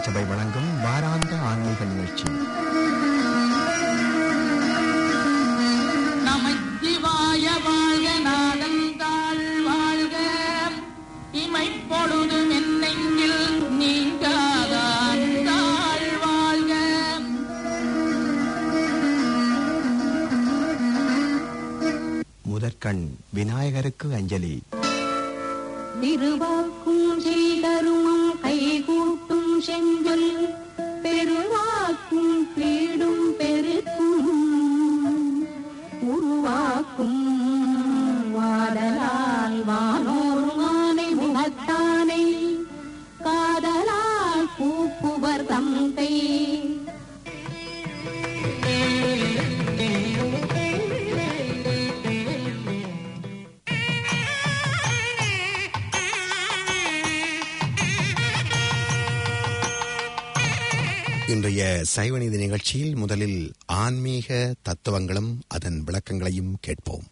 திருச்சபை வழங்கும் வாராந்த ஆன்மீக நிகழ்ச்சி நமச்சிவாய வாழ்க நாதந்தாள் வாழ்க இமைப்பொழுதும் என்னெங்கில் நீங்காதான் தாழ் வாழ்க முதற்கண் விநாயகருக்கு அஞ்சலி திருவாக்கும் செய்தருமம் கைகூட்டும் செஞ்சொல் பெருவாக்கும் பீடும் பெருக்கும் உருவாக்கும் வாடலால் வானோர் மானை முகத்தானை காதலால் பூப்புவர் தந்தை இன்றைய சைவநீதி நிகழ்ச்சியில் முதலில் ஆன்மீக தத்துவங்களும் அதன் விளக்கங்களையும் கேட்போம்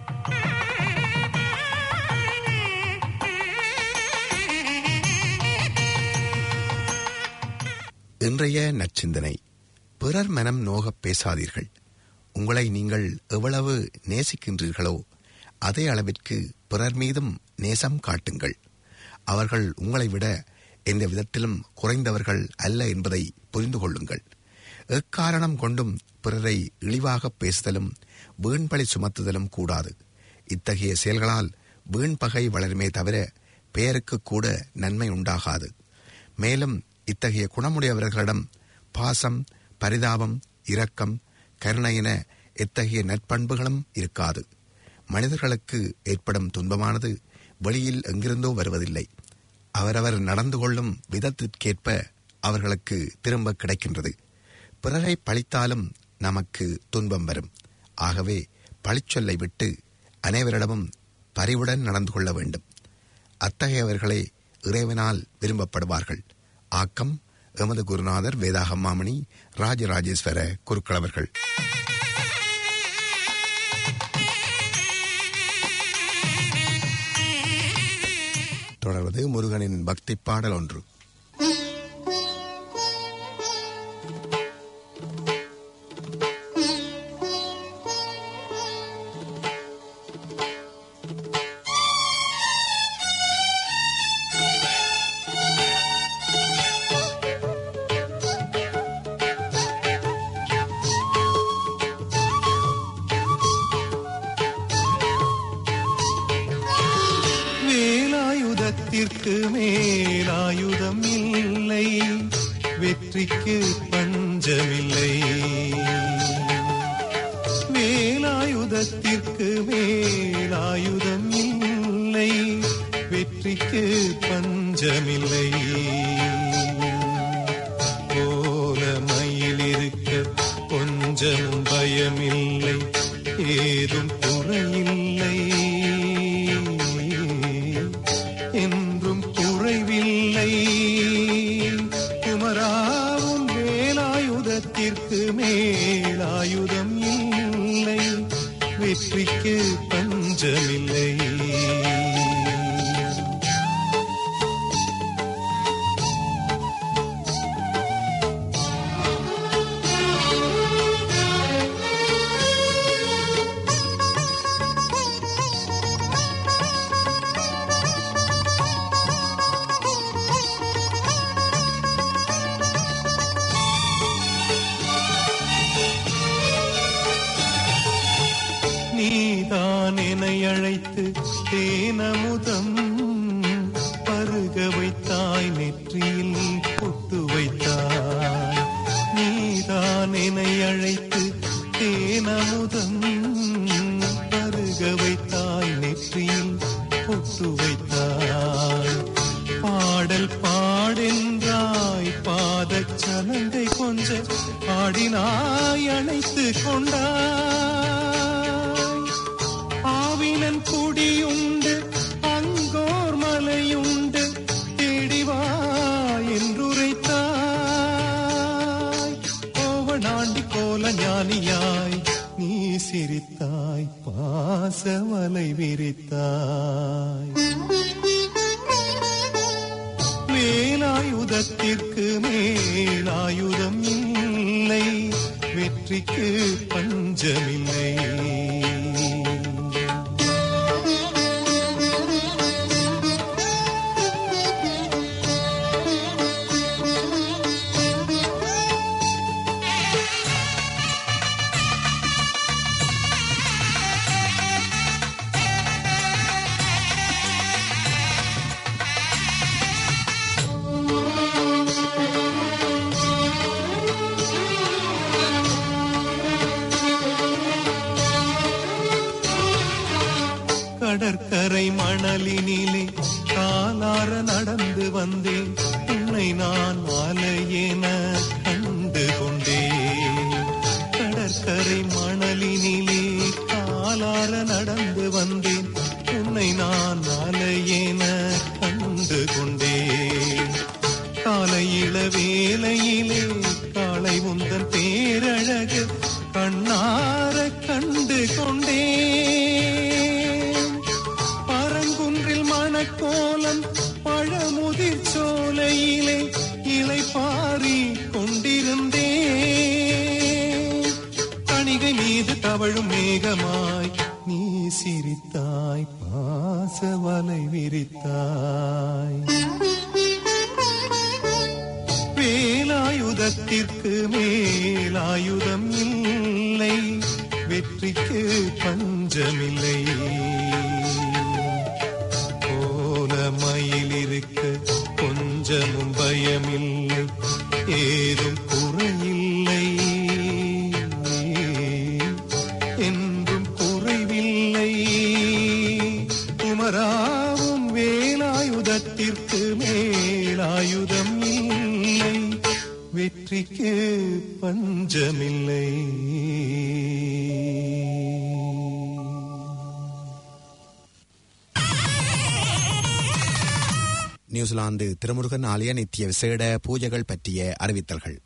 இன்றைய நற்சிந்தனை பிறர் மனம் நோகப் பேசாதீர்கள் உங்களை நீங்கள் எவ்வளவு நேசிக்கின்றீர்களோ அதே அளவிற்கு பிறர் மீதும் நேசம் காட்டுங்கள் அவர்கள் உங்களை விட எந்த விதத்திலும் குறைந்தவர்கள் அல்ல என்பதை புரிந்து கொள்ளுங்கள் எக்காரணம் கொண்டும் பிறரை இழிவாக பேசுதலும் வீண்பழி சுமத்துதலும் கூடாது இத்தகைய செயல்களால் வீண் பகை வளருமே தவிர பெயருக்கு கூட நன்மை உண்டாகாது மேலும் இத்தகைய குணமுடையவர்களிடம் பாசம் பரிதாபம் இரக்கம் கருணை என எத்தகைய நற்பண்புகளும் இருக்காது மனிதர்களுக்கு ஏற்படும் துன்பமானது வெளியில் எங்கிருந்தோ வருவதில்லை அவரவர் நடந்து கொள்ளும் விதத்திற்கேற்ப அவர்களுக்கு திரும்ப கிடைக்கின்றது பிறரை பழித்தாலும் நமக்கு துன்பம் வரும் ஆகவே பழிச்சொல்லை விட்டு அனைவரிடமும் பரிவுடன் நடந்து கொள்ள வேண்டும் அத்தகையவர்களே இறைவனால் விரும்பப்படுவார்கள் ஆக்கம் எமது குருநாதர் வேதாகம்மாமணி ராஜராஜேஸ்வர குருக்களவர்கள் தொடர்வது முருகனின் பக்தி பாடல் ஒன்று வேலாயுதத்திற்கு மேலாயுதம் இல்லை வெற்றிக்கு பஞ்சமில்லை வேலாயுதத்திற்கு மேலாயுதம் இல்லை வெற்றிக்கு பஞ்சமில்லை போல மயில் இருக்க கொஞ்சம் பயமில்லை ஏதும் குறையில்லை என்றும் குறைவில்லை குமராவும் வேலாயுதத்திற்கு மேலாயுதம் இல்லை வெற்றிக்கு பஞ்சமில்லை நீதான் என்னை அழைத்து தேனமுதம் பருக வைத்தாய் நெற்றியில் பொட்டு வைத்தாய் நீதான் என்னை அழைத்து தேனமுதம் பருக வைத்தாய் நெற்றியில் பொட்டு வைத்தாய் பாடல் பாடென்றாய் பாதச் சலங்கை கொஞ்ச ஆடினாய் அணைத்து கொண்டாய் ஆவினன் குடியுண்டு அங்கோர் மலையுண்டு தேடிவா என்றுரைத்தாய் கோவனாண்டி கோல ஞானியாய் நீ சிரித்தாய் பாசவலை விரித்தாய் வேலாயுத வேலாயுதத்திற்கு மேலாயுதம் இல்லை வெற்றிக்கு பஞ்சமில்லை கடற்கரை மணலினிலே காலார நடந்து வந்தேன் உன்னை நான் அலையென கண்டு கொண்டேன் கடற்கரை மணலினிலே காலார நடந்து வந்தேன் உன்னை நான் அலையென கண்டு கொண்டேன் காலையில வேலையிலே காலை உந்தன் பேரழகு கண்ணார கண்டு கொண்டேன் பரங்குன்றில் மணக்கோலம் பழமுதிர் சோலையிலே இலை பாரி கொண்டிருந்தேன் கணிகை மீது தவழும் மேகமாய் நீ சிரித்தாய் பாசவலை விரித்தாய் வேலாயுதத்திற்கு மேலாயுதம் இல்லை வெற்றிக்கு பஞ்சமில்லை கோல மயில் இருக்க கொஞ்சமும் பயமில்லை ஏதும் குறையில்லை என்றும் குறைவில்லை குமராவும் வேலாயுதத்திற்கு மேலாயுதம் இல்லை வெற்றிக்கு பஞ்சமில்லை நியூசிலாந்து திருமுருகன் ஆலய நித்திய விசேட பூஜைகள் பற்றிய அறிவித்தல்கள்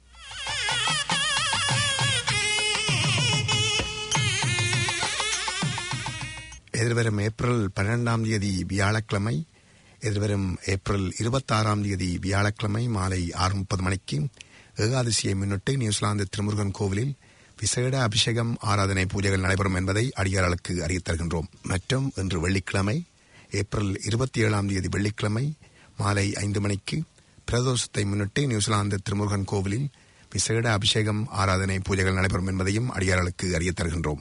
எதிர்வரும் ஏப்ரல் பன்னிரெண்டாம் தேதி வியாழக்கிழமை எதிர்வரும் ஏப்ரல் இருபத்தாறாம் தேதி வியாழக்கிழமை மாலை ஆறு முப்பது மணிக்கு ஏகாதசியை முன்னிட்டு நியூசிலாந்து திருமுருகன் கோவிலில் விசேட அபிஷேகம் ஆராதனை பூஜைகள் நடைபெறும் என்பதை அடியார்களுக்கு அறிவித்தருகின்றோம் மற்றும் இன்று வெள்ளிக்கிழமை ஏப்ரல் இருபத்தி ஏழாம் தேதி வெள்ளிக்கிழமை மாலை ஐந்து மணிக்கு பிரதோஷத்தை முன்னிட்டு நியூசிலாந்து திருமுருகன் கோவிலில் விசேட அபிஷேகம் ஆராதனை பூஜைகள் நடைபெறும் என்பதையும் அடியார்களுக்கு அறியத் தருகின்றோம்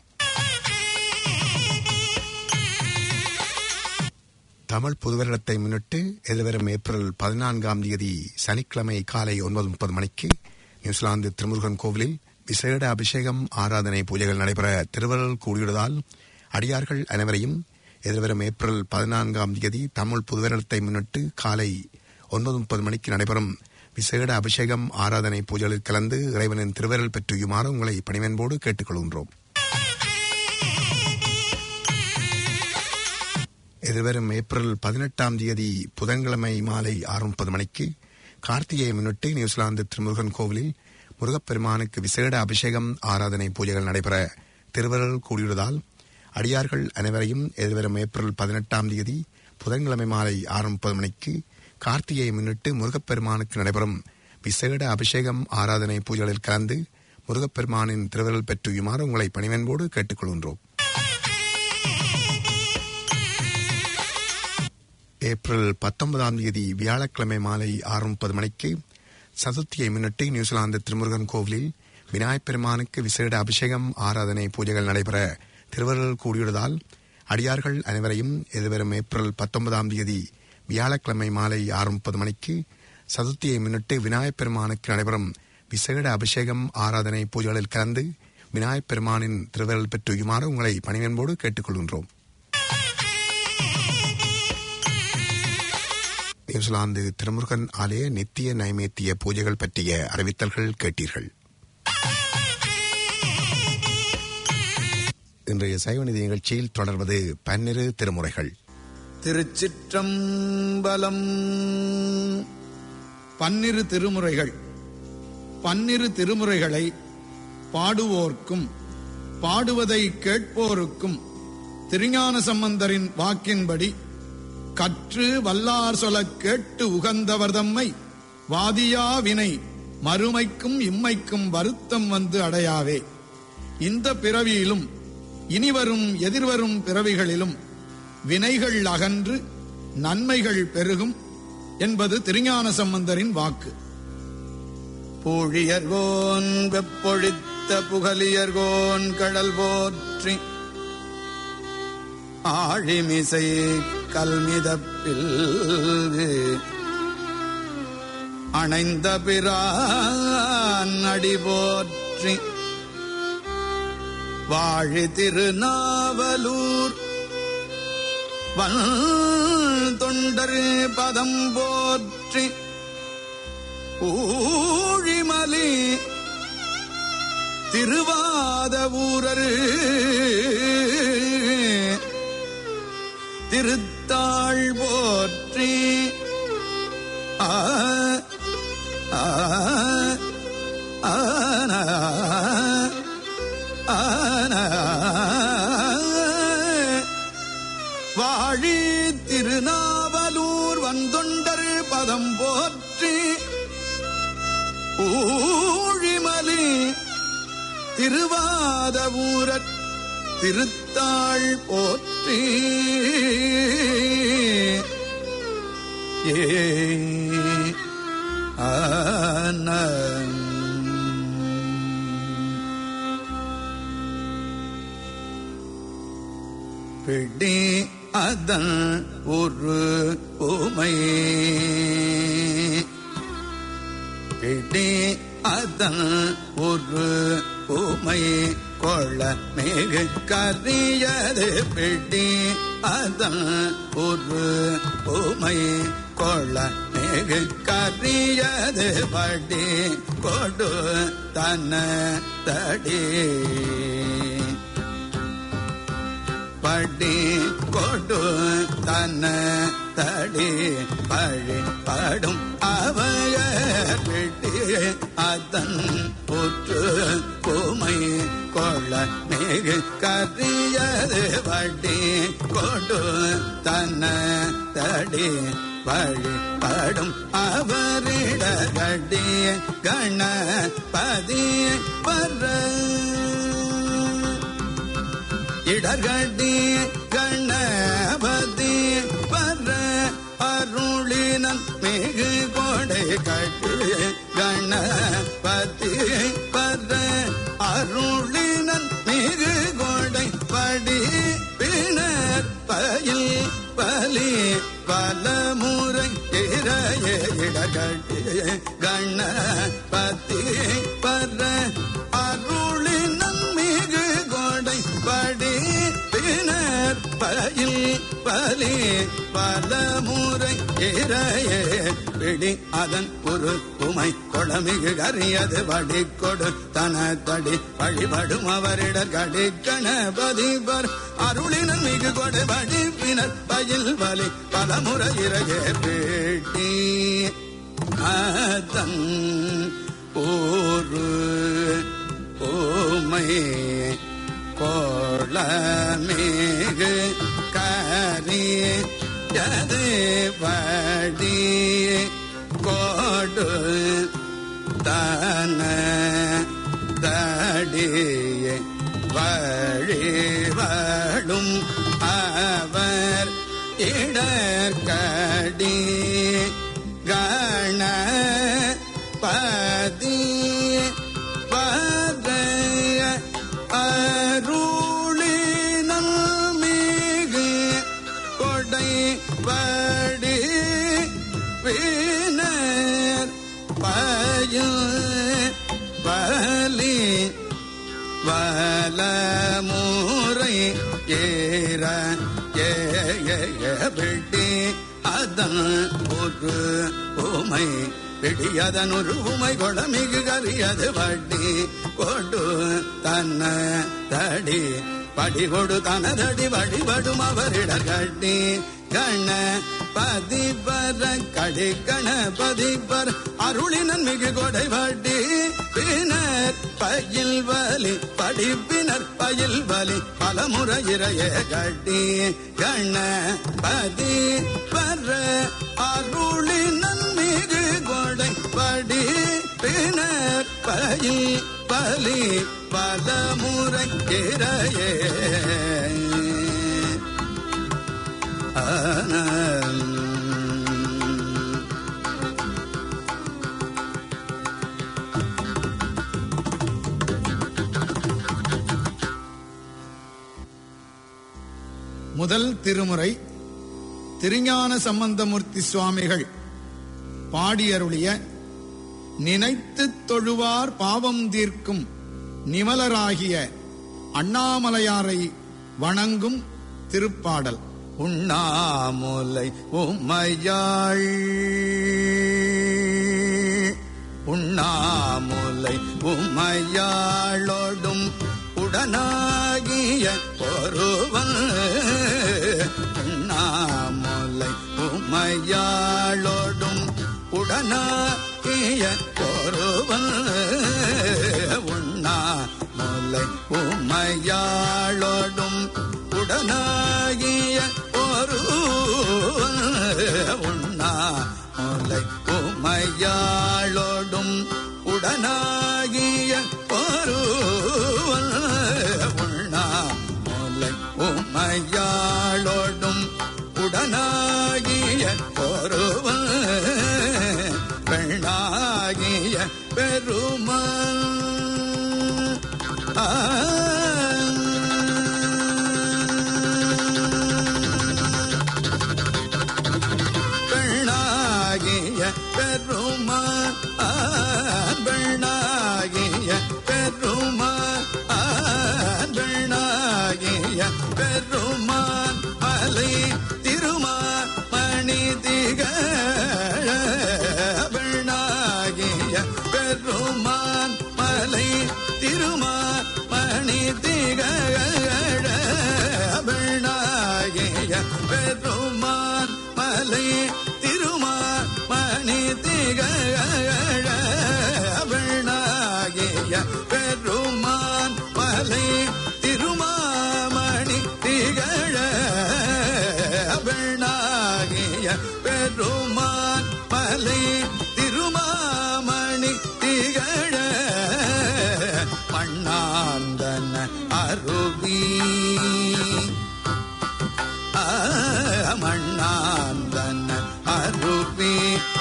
தமிழ் புதுவருடத்தை முன்னிட்டு எதிர்வரும் ஏப்ரல் பதினான்காம் தேதி சனிக்கிழமை காலை ஒன்பது முப்பது மணிக்கு நியூசிலாந்து திருமுருகன் கோவிலில் விசேட அபிஷேகம் ஆராதனை பூஜைகள் நடைபெற திருவருள் கூடியுள்ளதால் அடியார்கள் அனைவரையும் எதிர்வரும் ஏப்ரல் பதினான்காம் தேதி தமிழ் புதுவருடத்தை முன்னிட்டு காலை ஒன்பது முப்பது மணிக்கு நடைபெறும் விசேட அபிஷேகம் ஆராதனை பூஜைகளில் கலந்து இறைவனின் திருவருள் பெற்றுயுமாறு உங்களை பணிவன்போடு கேட்டுக்கொள்கின்றோம் எதிர்வரும் ஏப்ரல் பதினெட்டாம் தேதி புதன்கிழமை மாலை ஆறு முப்பது மணிக்கு கார்த்திகையை முன்னிட்டு நியூசிலாந்து திருமுருகன் கோவிலில் முருகப்பெருமானுக்கு விசேட அபிஷேகம் ஆராதனை பூஜைகள் நடைபெற திருவருள் கூடியுள்ளதால் அடியார்கள் அனைவரையும் எதிர்வரும் ஏப்ரல் பதினெட்டாம் தேதி புதன்கிழமை மாலை ஆறு முப்பது மணிக்கு கார்த்திகையை முன்னிட்டு முருகப்பெருமானுக்கு நடைபெறும் விசேட அபிஷேகம் ஆராதனை பூஜைகளில் கலந்து முருகப்பெருமானின் திருவருள் பெற்றுயுமாறு உங்களை பணிவன்போடு கேட்டுக்கொள்கின்றோம் ஏப்ரல் பத்தொன்பதாம் தேதி வியாழக்கிழமை மாலை ஆறு முப்பது மணிக்கு சதுர்த்தியை முன்னிட்டு நியூசிலாந்து திருமுருகன் கோவிலில் விநாயகப் பெருமானுக்கு விசேட அபிஷேகம் ஆராதனை பூஜைகள் நடைபெற திருவருள் கூடியுள்ளதால் அடியார்கள் அனைவரையும் எதிர்வரும் ஏப்ரல் பத்தொன்பதாம் தேதி வியாழக்கிழமை மாலை ஆறு முப்பது மணிக்கு சதுர்த்தியை முன்னிட்டு விநாயகப் பெருமானுக்கு நடைபெறும் விசேட அபிஷேகம் ஆராதனை பூஜைகளில் கலந்து விநாயகப் பெருமானின் திருவருள் பெற்றுயுமாறு உங்களை பணிவன்போடு கேட்டுக்கொள்கின்றோம் நியூசிலாந்து திருமுருகன் ஆலய நித்திய நைவேத்திய பூஜைகள் பற்றிய அறிவித்தல்கள் கேட்டீர்கள் இன்றைய சைவநிதி நிகழ்ச்சியில் தொடர்வது பன்னிரு திருமுறைகள் திருச்சிற்றம்பலம் பன்னிரு திருமுறைகள் பன்னிரு திருமுறைகளை பாடுவோர்க்கும் பாடுவதை கேட்போருக்கும் திருஞான சம்பந்தரின் வாக்கின்படி கற்று வல்லார் சொலக் கேட்டு உகந்தவர் தம்மை வாதியா வினை மறுமைக்கும் இம்மைக்கும் வருத்தம் வந்து அடையாவே இந்த பிறவியிலும் இனிவரும் எதிர்வரும் பிறவிகளிலும் வினைகள் அகன்று நன்மைகள் பெருகும் என்பது திருஞான சம்பந்தரின் வாக்கு பூழியர்கோன் வெப்பொழித்த புகலியர்கோன் கடல் போற்றி ஆழிமிசை கல்மிதப்பில் அணைந்த பிரான் அடி போற்றி வாழி திருநாவலூர் வன் தொண்டர் பதம் போற்றி ஊழிமலி திருவாத ஊரரு திருத்தாள் போற்றி ஆ ஆ ஆனா ஆனா வாழி திருநாவலூர் வந்தொண்டர் பதம் போற்றி ஊழிமலி திருவாத ஊரற் திருத்தாள் போற்றி ஏ ஆன பிடி அதன் ஒரு உமை பிடி அதன் ஒரு உமை கொள்ள மிகு கரியது பிடி அதன் ஒரு உமை கொள்ள மிகு கரியது படி கொடு தன தடி படி கொடு தன தடி பழி படும் அவைய பிடி அதன் புற்று பூமை கொள்ள மிகு கரியது வடி கொடு தன தடி வழி படும் அவரிட கடி கணபதி பர இடர்கடி கணபதி பர அருளினன் மிகு கொடை கட்டு கணபதி பர அருளினன் மிகு கொடை படி பிணர் பயில் பலி பலமுறை இறைய இடர்கடி கணபதி பர அருளினன் மிகு கொடை படி பிணர் பயில் பலி பலமுறை இறையே பிடி அதன் ஒரு உமை கொளமிகு கரியது வடி கொடு தன தடி வழிபடும் அவரிட கடி கணபதி பர் அருளினன் மிகு கொடை வடி பிணர் பயில் பலி பலமுறை இறையே பேட்டி அதன் ஒரு ஓமை கோளமிகு கரி யது வடி கோடு தன தடியே வழிவடும் அவர் இடர்கடி கண பதி பதைய அருளினல் மிகு கொடை படி பினர் பயில் பலி வலமுறை ஏற ஏடி அதன் ஒரு உமை பிடியதன் ஒரு உமை கொடமிகு கரியது வட்டி கொடு தன்ன தடி படி கொடு தனதடி வழிபடும் அவரிட கட்டி கண பதிபர கடி கண பதிபர் அருளினன் மிகு கொடை வட்டி பின்னர் பயில் வலி படிப்பினர் பயில் வலி பலமுறை இறைய கட்டி கண பதி பர அருளினன் மிகு கொடை பயில் பலி பலமுறை இறையே ஆனந்த் முதல் திருமுறை திருஞான சம்பந்தமூர்த்தி சுவாமிகள் பாடியருளிய நினைத்துத் தொழுவார் பாவம் தீர்க்கும் நிமலராகிய அண்ணாமலையாரை வணங்கும் திருப்பாடல் உண்ணாமுலை உம்மையாள் உண்ணாமுலை உம்மையாளோடும் உடனாகிய ஒருவன் உண்ணாமுலை உம்மையாளோடும் உடனாகிய ஒருவன் உண்ணாமுலை உம்மையாளோடும் உடனாகிய ஒரு உண்ணா முலை உமையாளோடும் உடனாகிய ஒரு உண்ணா முலை உமையாளோடும் உடனாகிய ஒருவன் பெண்ணாகிய பெருமான் பெண்ணாகிய பெருமான் பெண்ணாகிய பெருமான் பெண்ணாகிய பெருமான் மலை திருமான் மணி திகழ பெண்ணாகிய பெருமான் மலை திருமான் மணி திகழ பெண்ணாகிய பெருமான் மலை திருமான் மணி திகழ பெண்ணாகிய பெருமான் மலை திருமாமணி திகழ பெண்ணாகிய பெருமான் மலை திருமாமணி திகழ மண்ணாந்தன அருவி மண்ணாந்தன அருவி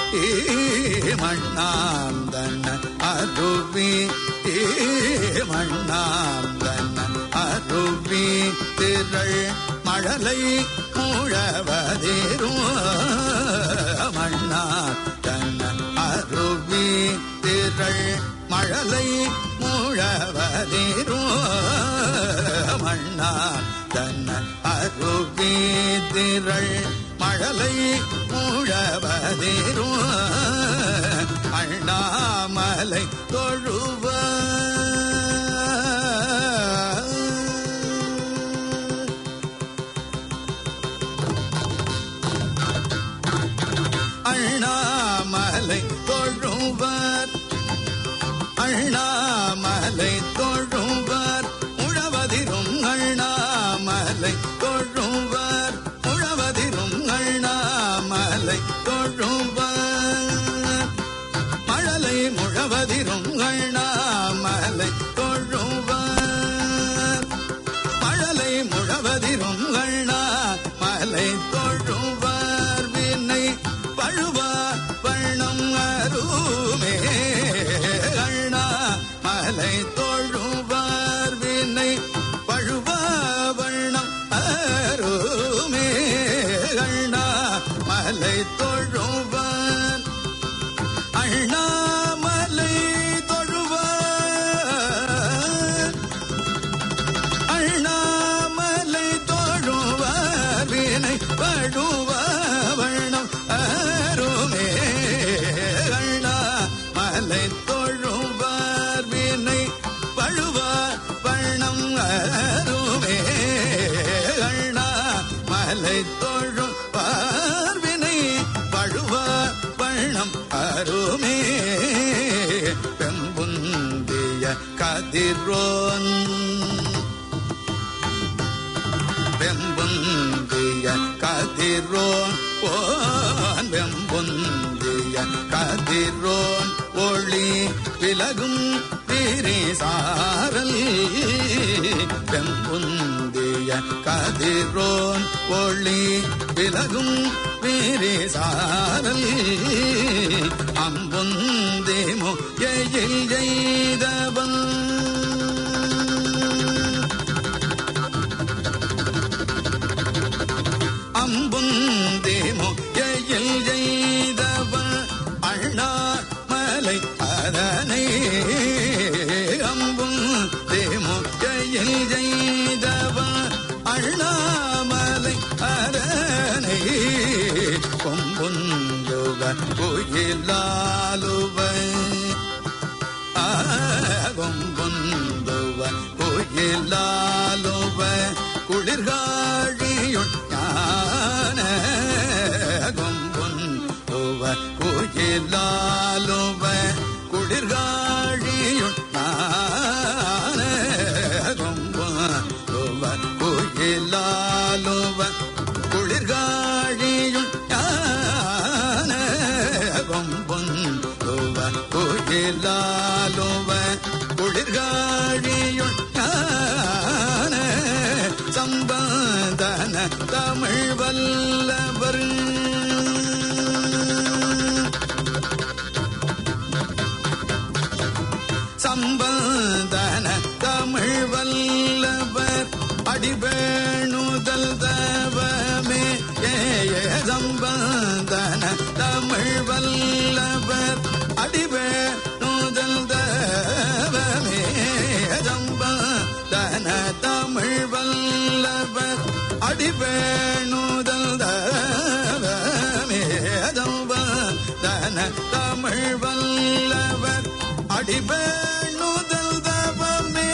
மண்ணாந்தன அருவி மண்ணாந்தன அருவி திரள் மழலை முழவதிரும் மண்ணாந்தன அருவி திரள் மழலை முழவதிரும் மண்ணா தன்ன அருவி திரள் மழலை முழவதிரும் அண்ணாமலை தொழுவ அண்ணாமலை தொழுவர் அண்ணாமலை தொழுவர் உழவதிரும் அண்ணாமலை தொழுவர் உழவதிரும் அண்ணாமலை தொழுவர் மழலை முழவதிரும் அண்ணாமலை தொழுவர் மழலை முழவதிரும் அண்ணாமலை தொழுவர் வினை பழுவா வண்ணம் அருமே அண்ணா மலை தொழுவார் வினை பழுவா வண்ணம் அருமே அண்ணா மலை தொழுவார் அண்ணாமலை தொழுவார் அண்ணாமலை தொழுவார் வினை பழுவா வண்ணம் அருமே அண்ணா மலை தொழுவார் வினை பழுவா வண்ணம் அருமே அண்ணா மலை தொழும் பார்வினை பழுவா வண்ணம் அருமே பெம்புந்திய கதிரோன் வெம்புந்திய கதிரோன் ஓன் வெம்புந்திய கதிரோன் ஒளி வில் விலகும் விரிசாரல் வெம்புந்திய கதிரோன் ஒளி விலகும் விரிசாரல் அம்புந்திமோ எயில் எய்தவன் அம்புந்தேமோ எயில் எய்தவ அண்ணாமலை அதனை அம்பும் தேமோ எயில் எய்தவ அண்ணாமலை அதனை கொம்புந்துவ கோயிலாலுவ கொம்புந்துவ கோயிலாலுவ குளிர்காழியுள் ஞான கொம்புந்துவ கோயிலாலுவ குளிர்காழியுள் ஞான கொம்புந்துவ கோயிலாலுவ குளிர்காழியுள் ஞான கொம்புந்துவ கோயிலாலுவ குளிர்காழியுள் ஞான சம்பந்தன தமிழ் வல்லவர் சம்பந்தன தமிழ் வல்லவர் அடிபேணுதல் தவமே ஏய சம்பந்தன தமிழ் வல்லவர் அடிபேணுதல் தவமே சம்பந்தன தமிழ் வல்லவர் அடிபேணுதல் தவமே சம்பந்தன தமிழ் வல்லவர் அடிபேணுதல் தவமே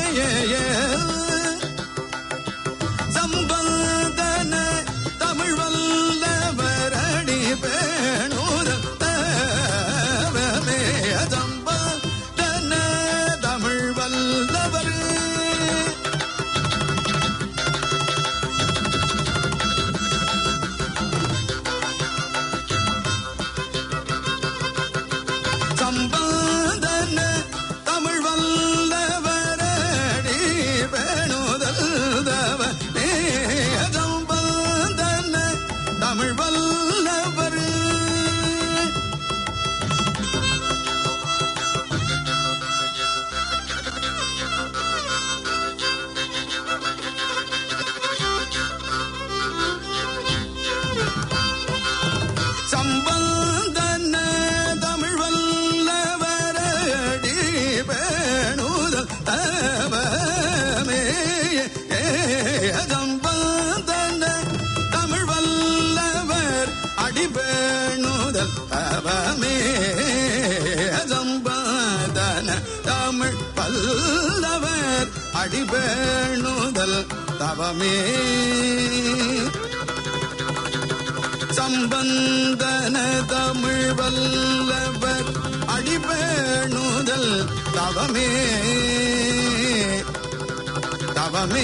சம்பந்தன தமிழ் வல்லவர் அடிபேணுதல் தவமே சம்பந்தன தமிழ் வல்லவர் சம்பந்தன தமிழ் வல்லவரடி வேணுதல் தவ சம்பந்தன தமிழ் வல்லவர் சம்பந்தன தமிழ் வல்லவரடி வேணுதல் தவமே சம்பந்தன தமிழ் வல்லவர் அடிபேணுதல் தவமே சம்பந்தன தமிழ் வல்லவர் அடிபேணுதல் தவமே சம்பந்தன தமிழ் வல்லவர் அடிபேணுதல் தவமே தவமே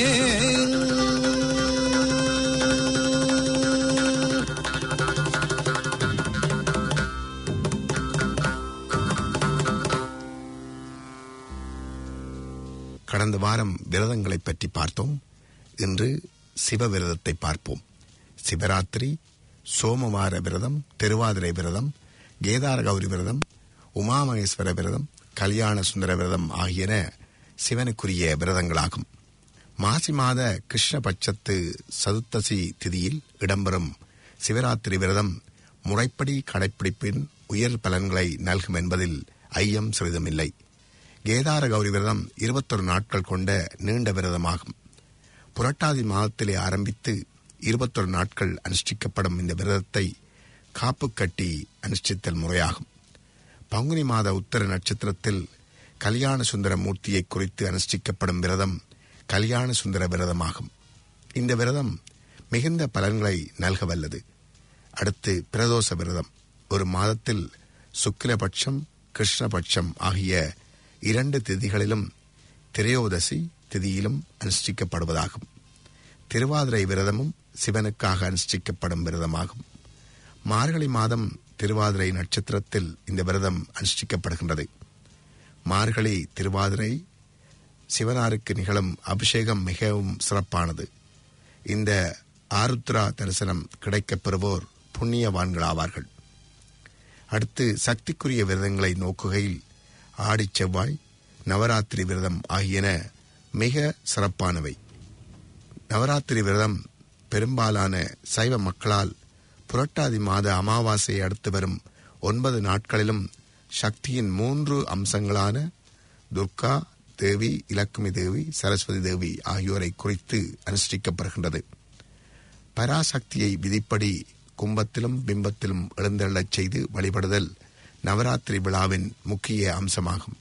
கடந்த வாரம் விரதங்களை பற்றி பார்த்தோம் இன்று சிவ விரதத்தை பார்ப்போம் சிவராத்திரி சோமவார விரதம் திருவாதிரை விரதம் கேதார கௌரி விரதம் உமாமகேஸ்வர விரதம் கல்யாண சுந்தர விரதம் ஆகியன சிவனுக்குரிய விரதங்களாகும் மாசி மாத கிருஷ்ணபட்சத்து சதுர்த்தசி திதியில் இடம்பெறும் சிவராத்திரி விரதம் முறைப்படி கடைப்பிடிப்பின் உயர் பலன்களை நல்கும் என்பதில் ஐயம் சிறிதுமில்லை கேதார கௌரி விரதம் இருபத்தொரு நாட்கள் கொண்ட நீண்ட விரதமாகும் புரட்டாதி மாதத்திலே ஆரம்பித்து இருபத்தொரு நாட்கள் அனுஷ்டிக்கப்படும் இந்த விரதத்தை காப்பு கட்டி அனுஷ்டித்தல் முறையாகும் பங்குனி மாத உத்தர நட்சத்திரத்தில் கல்யாண சுந்தர மூர்த்தியை குறித்து அனுஷ்டிக்கப்படும் விரதம் கல்யாண சுந்தர விரதமாகும் இந்த விரதம் மிகுந்த பலன்களை நல்க வல்லது அடுத்து பிரதோஷ விரதம் ஒரு மாதத்தில் சுக்கிலபட்சம் கிருஷ்ணபட்சம் ஆகிய இரண்டு திதிகளிலும் திரையோதசி திதியிலும் அனுஷ்டிக்கப்படுவதாகும் திருவாதிரை விரதமும் சிவனுக்காக அனுஷ்டிக்கப்படும் விரதமாகும் மார்கழி மாதம் திருவாதிரை நட்சத்திரத்தில் இந்த விரதம் அனுஷ்டிக்கப்படுகின்றது மார்கழி திருவாதிரை சிவனாருக்கு நிகழும் அபிஷேகம் மிகவும் சிறப்பானது இந்த ஆருத்ரா தரிசனம் கிடைக்கப் பெறுவோர் புண்ணியவான்களாவார்கள் அடுத்து சக்திக்குரிய விரதங்களை நோக்குகையில் ஆடிச் செவ்வாய் நவராத்திரி விரதம் ஆகியன மிக சிறப்பானவை நவராத்திரி விரதம் பெரும்பாலான சைவ மக்களால் புரட்டாதி மாத அமாவாசையை அடுத்து வரும் ஒன்பது நாட்களிலும் சக்தியின் மூன்று அம்சங்களான துர்கா தேவி இலக்குமி தேவி சரஸ்வதி தேவி ஆகியோரை குறித்து அனுஷ்டிக்கப்படுகின்றது பராசக்தியை விதிப்படி கும்பத்திலும் பிம்பத்திலும் எழுந்தள்ளச் செய்து வழிபடுதல் நவராத்திரி விழாவின் முக்கிய அம்சமாகும்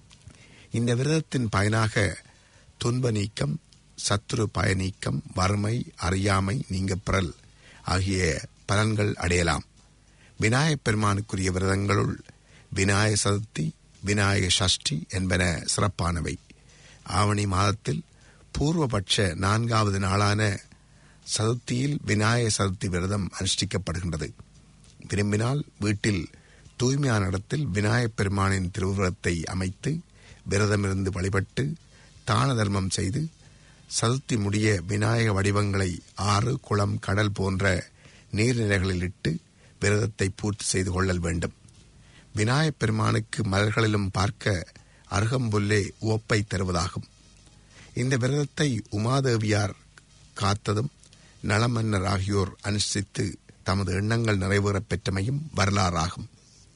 இந்த விரதத்தின் பயனாக துன்ப நீக்கம் சத்துரு பய நீக்கம் வறுமை அறியாமை நீங்கப்பெறல் ஆகிய பலன்கள் அடையலாம் விநாயகப் பெருமானுக்குரிய விரதங்களுள் விநாயக சதுர்த்தி விநாயக சஷ்டி என்பன சிறப்பானவை ஆவணி மாதத்தில் பூர்வபட்ச நான்காவது நாளான சதுர்த்தியில் விநாயக சதுர்த்தி விரதம் அனுஷ்டிக்கப்படுகின்றது விரும்பினால் வீட்டில் தூய்மையான இடத்தில் விநாயகப் பெருமானின் திருவுருவத்தை அமைத்து விரதமிருந்து வழிபட்டு தான தர்மம் செய்து சதுர்த்தி முடிய விநாயக வடிவங்களை ஆறு குளம் கடல் போன்ற நீர்நிலைகளில் இட்டு விரதத்தை பூர்த்தி செய்து கொள்ளல் வேண்டும் விநாயகப் பெருமானுக்கு மலர்களிலும் பார்க்க அருகம்புல்லே உவப்பை தருவதாகும் இந்த விரதத்தை உமாதேவியார் காத்ததும் நலமன்னர் ஆகியோர் அனுஷ்டித்து தமது எண்ணங்கள் நிறைவேறப் பெற்றமையும் வரலாறாகும்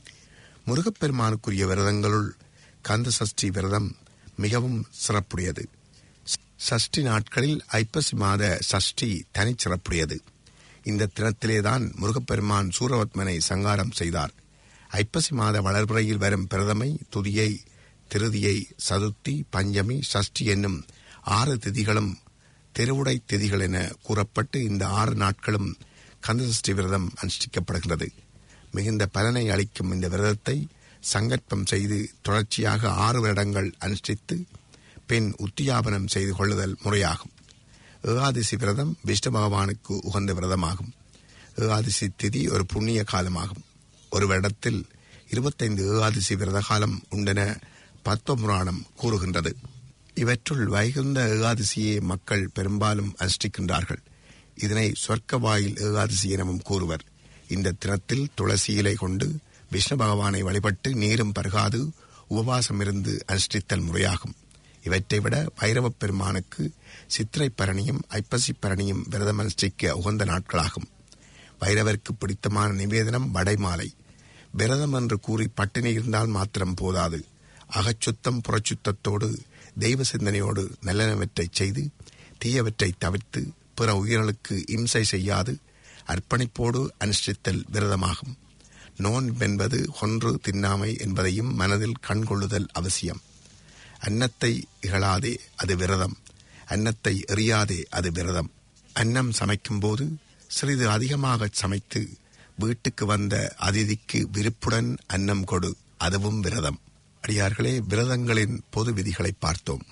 முருகப்பெருமானுக்குரிய விரதங்களுள் கந்த சஷ்டி விரதம் மிகவும் சிறப்புடையது சஷ்டி நாட்களில் ஐப்பசி மாத சஷ்டி தனிச்சிறப்புடையது இந்த தினத்திலேதான் முருகப்பெருமான் சூரவத்மனை சங்காரம் செய்தார் ஐப்பசி மாத வளர்பிறையில் வரும் பிரதமை துதியை திருதியை சதுர்த்தி பஞ்சமி சஷ்டி என்னும் ஆறு திதிகளும் தெருவுடை திதிகள் என கூறப்பட்டு இந்த ஆறு நாட்களும் கந்தசஷ்டி விரதம் அனுஷ்டிக்கப்படுகிறது மிகுந்த பலனை அளிக்கும் இந்த விரதத்தை சங்கற்பம் செய்து தொடர்ச்சியாக ஆறு வருடங்கள் அனுஷ்டித்து பின் உத்தியாபனம் செய்து கொள்ளுதல் முறையாகும் ஏகாதசி விரதம் விஷ்ணு பகவானுக்கு உகந்த விரதமாகும் ஏகாதசி திதி ஒரு புண்ணிய காலமாகும் ஒரு வருடத்தில் இருபத்தைந்து ஏகாதசி விரத காலம் உண்டென பத்ம புராணம் கூறுகின்றது இவற்றுள் வைகுந்த ஏகாதசியை மக்கள் பெரும்பாலும் அனுஷ்டிக்கின்றார்கள் இதனை சொர்க்க வாயில் ஏகாதசி எனவும் கூறுவர் இந்த தினத்தில் துளசி இலை கொண்டு விஷ்ணு பகவானை வழிபட்டு நீரும் பருகாது உபவாசம் இருந்து அனுஷ்டித்தல் முறையாகும் இவற்றை விட பைரவப் பெருமானுக்கு சித்திரை பரணியும் ஐப்பசி பரணியும் விரதம் அனுஷ்டிக்க உகந்த நாட்களாகும் பைரவருக்கு பிடித்தமான நிவேதனம் வடைமாலை விரதம் என்று கூறி பட்டினி இருந்தால் மாத்திரம் போதாது அகச்சுத்தம் புறச்சுத்தத்தோடு தெய்வ சிந்தனையோடு நல்லனவற்றை செய்து தீயவற்றை தவிர்த்து பிற உயிர்களுக்கு இம்சை செய்யாது அர்ப்பணிப்போடு அனுஷ்டித்தல் விரதமாகும் நோன்பென்பது கொன்று தின்னாமை என்பதையும் மனதில் கண்கொள்ளுதல் அவசியம் அன்னத்தை இகழாதே அது விரதம் அன்னத்தை எறியாதே அது விரதம் அன்னம் சமைக்கும்போது சிறிது அதிகமாக சமைத்து வீட்டுக்கு வந்த அதிதிக்கு விருப்புடன் அன்னம் கொடு அதுவும் விரதம் அடியார்களே விரதங்களின் பொது விதிகளை பார்த்தோம்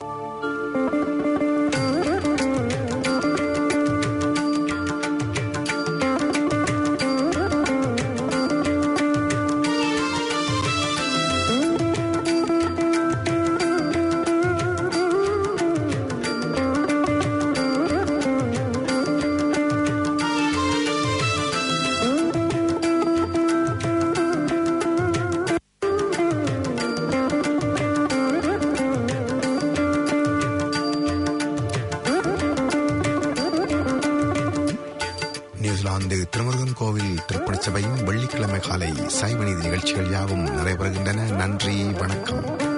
நியூசிலாந்து திருமுருகன் கோவில் திருப்பணிச் சபையின் வெள்ளிக்கிழமை காலை சைவநீதி நிகழ்ச்சிகள் யாவும் நிறைவேறுகின்றன நன்றி வணக்கம்